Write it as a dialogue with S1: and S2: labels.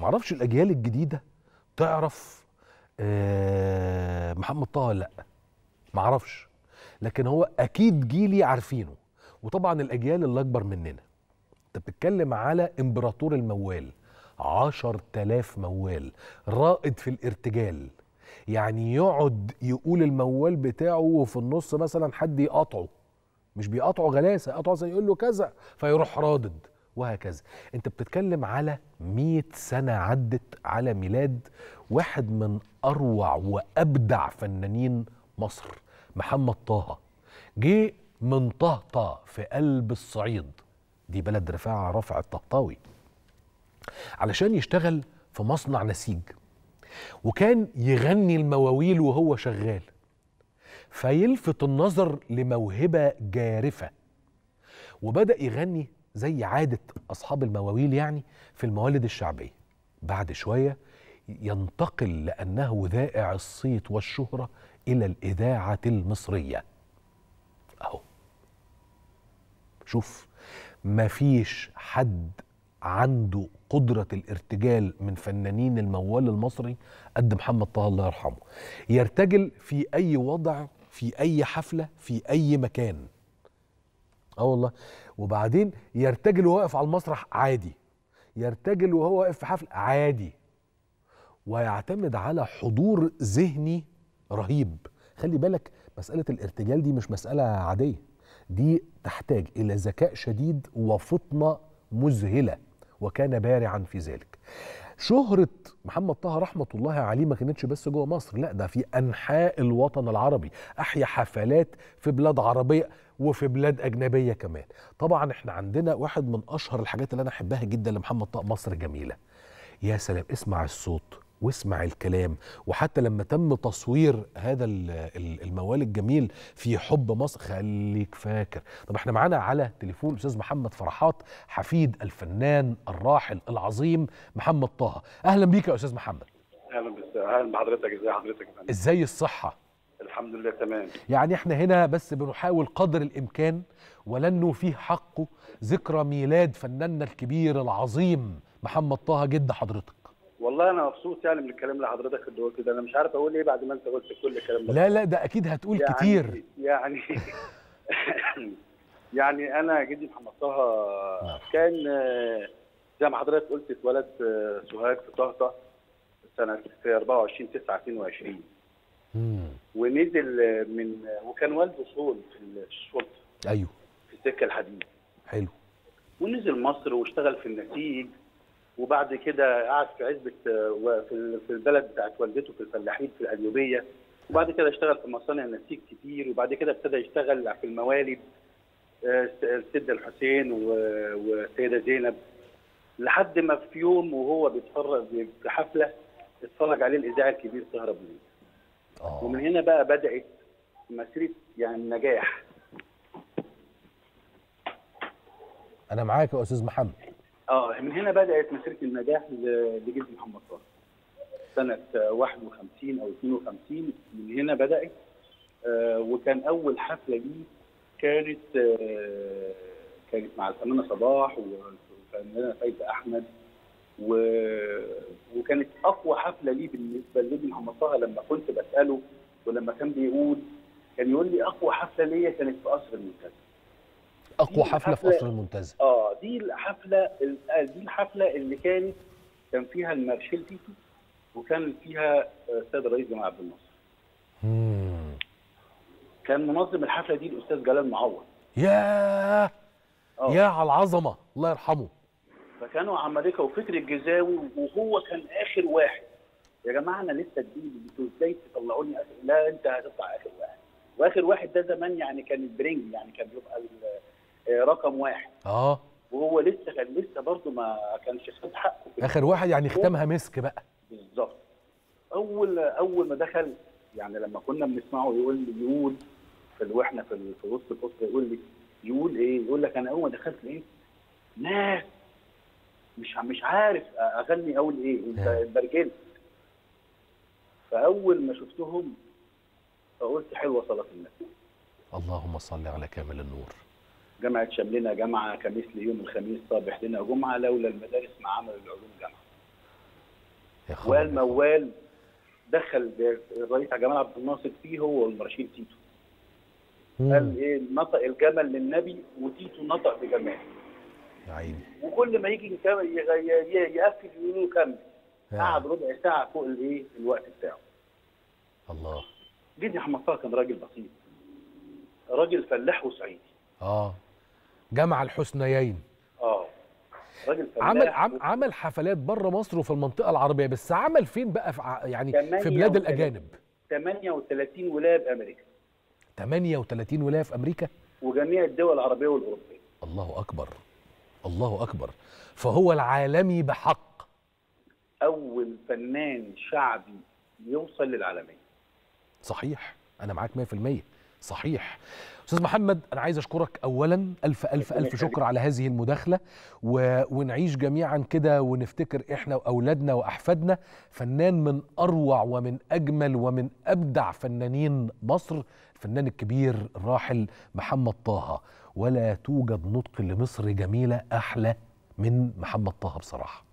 S1: معرفش الاجيال الجديده تعرف آه محمد طه ولا لا معرفش لكن هو اكيد جيلي عارفينه وطبعا الاجيال اللي اكبر مننا انت بتتكلم على امبراطور الموال عشر تلاف موال رائد في الارتجال يعني يقعد يقول الموال بتاعه وفي النص مثلا حد يقاطعه مش بيقاطعه غلاسه يقاطعه زي يقول له كذا فيروح رادد وهكذا انت بتتكلم على مئة سنة عدت على ميلاد واحد من أروع وأبدع فنانين مصر محمد طه جه من طهطا في قلب الصعيد دي بلد رفاعة رفع الطهطاوي علشان يشتغل في مصنع نسيج وكان يغني المواويل وهو شغال فيلفت النظر لموهبة جارفة وبدأ يغني زي عادة أصحاب المواويل يعني في الموالد الشعبية بعد شوية ينتقل لأنه ذائع الصيت والشهرة إلى الإذاعة المصرية أهو شوف مفيش حد عنده قدرة الارتجال من فنانين الموال المصري قد محمد طه الله يرحمه يرتجل في أي وضع في أي حفلة في أي مكان اه والله وبعدين يرتجل وهو واقف على المسرح عادي يرتجل وهو واقف في حفل عادي ويعتمد على حضور ذهني رهيب خلي بالك مسألة الارتجال دي مش مسألة عادية دي تحتاج إلى ذكاء شديد وفطنة مذهلة وكان بارعا في ذلك شهرة محمد طه رحمة الله عليه ما كانتش بس جوه مصر لا ده في أنحاء الوطن العربي أحيا حفلات في بلاد عربية وفي بلاد أجنبية كمان طبعا احنا عندنا واحد من أشهر الحاجات اللي أنا أحبها جدا لمحمد طه مصر جميلة يا سلام اسمع الصوت واسمع الكلام وحتى لما تم تصوير هذا الموال الجميل في حب مصر خليك فاكر طب احنا معانا على تليفون الاستاذ محمد فرحات حفيد الفنان الراحل العظيم محمد طه اهلا بيك يا استاذ محمد
S2: اهلا بس اهلا بحضرتك ازي حضرتك يا فندم
S1: ازاي الصحه
S2: الحمد لله تمام
S1: يعني احنا هنا بس بنحاول قدر الامكان ولن نوفيه حقه ذكرى ميلاد فناننا الكبير العظيم محمد طه جد حضرتك
S2: والله انا مبسوط يعني من الكلام اللي حضرتك قلته كده انا مش عارف اقول ايه بعد ما انت قلت كل الكلام ده
S1: لا لا ده اكيد هتقول
S2: يعني
S1: كتير
S2: يعني يعني انا جدي محمد طه
S1: نعم.
S2: كان آه، زي ما حضرتك قلت اتولد آه، سوهاج في طهطا سنه في 24 9 22
S1: مم.
S2: ونزل آه، من وكان والده صول في الشرطه
S1: ايوه
S2: في السكه الحديد
S1: حلو
S2: ونزل مصر واشتغل في النسيج وبعد كده قعد في عزبة آه، وفي ال- في البلد بتاعت والدته في الفلاحين في القليوبية وبعد كده اشتغل في مصانع نسيج كتير وبعد كده ابتدى يشتغل في الموالد آه، الس- السيدة الحسين و- والسيدة زينب لحد ما في يوم وهو بيتفرج في حفلة اتفرج عليه الإذاعي الكبير سهرة بليل
S1: اه
S2: ومن هنا بقى بدأت مسيرة يعني النجاح
S1: انا معاك يا استاذ محمد
S2: اه من هنا بدات مسيره النجاح ل- لجد محمد طه سنه آه، 51 او 52 من هنا بدات آه، وكان اول حفله ليه كانت آه، كانت مع الفنانه صباح والفنانه فايزه احمد و... وكانت اقوى حفله ليه بالنسبه لجد محمد طه لما كنت بساله ولما كان بيقول كان يقول لي اقوى حفله ليا كانت في قصر المنتزه
S1: اقوى
S2: دي
S1: حفله في
S2: الحفلة-
S1: قصر المنتزه
S2: اه دي الحفله ال- دي الحفله اللي كانت كان فيها المارشال تيتو وكان فيها آه، السيد الرئيس جمال عبد الناصر
S1: مم.
S2: كان منظم الحفله دي الاستاذ جلال معوض
S1: ياه
S2: اه
S1: يا على العظمه الله يرحمه
S2: فكانوا عمالقه وفكر الجزاوي وهو كان اخر واحد يا جماعه انا لسه جديد انتوا ازاي تطلعوني اخر لا انت هتطلع اخر واحد واخر واحد ده زمان يعني كان البرنج يعني كان بيبقى ال- آه، رقم واحد
S1: اه
S2: وهو لسه كان لسه برضه ما كانش خد حقه في
S1: اخر واحد يعني ختامها مسك بقى
S2: بالظبط اول اول ما دخل يعني لما كنا بنسمعه يقول لي يقول في ال- واحنا في, ال- في وسط الاسره يقول لي يقول ايه يقول لك انا اول ما دخلت لقيت ناس مش مش عارف اغني اقول ايه انت
S1: آه.
S2: اتبرجلت فاول ما شفتهم فقلت حلوه صلاه النبي
S1: اللهم صل على كامل النور
S2: جامعه شملنا جامعه كمثل يوم الخميس صابح لنا جمعه لولا المدارس ما عمل العلوم جامعه
S1: يا خبر
S2: وقال
S1: يا خبر.
S2: موال دخل الرئيس جمال عبد الناصر فيه هو والمرشيد تيتو
S1: مم.
S2: قال ايه نطق الجمل للنبي وتيتو نطق بجمال
S1: يا عيني
S2: وكل ما يجي يكمل- يغ- ي- يقفل يقولوا له كمل
S1: يا.
S2: قعد ربع ساعه فوق الايه الوقت بتاعه
S1: الله
S2: جدي محمد طه كان راجل بسيط راجل فلاح وصعيدي
S1: اه جمع الحسنيين
S2: اه راجل فلاح
S1: عمل عم عمل حفلات بره مصر وفي المنطقه العربيه بس عمل فين بقى في ع- يعني في
S2: 38
S1: بلاد الاجانب
S2: 38 ولايه بامريكا
S1: 38 ولايه في امريكا
S2: وجميع الدول العربيه والاوروبيه
S1: الله اكبر الله اكبر فهو العالمي بحق
S2: اول فنان شعبي يوصل للعالميه
S1: صحيح انا معاك 100% صحيح استاذ محمد انا عايز اشكرك اولا الف الف
S2: ربنا
S1: الف
S2: يخليك.
S1: شكر على هذه المداخله و... ونعيش جميعا كده ونفتكر احنا واولادنا واحفادنا فنان من اروع ومن اجمل ومن ابدع فنانين مصر الفنان الكبير الراحل محمد طه ولا توجد نطق لمصر جميله احلى من محمد طه بصراحه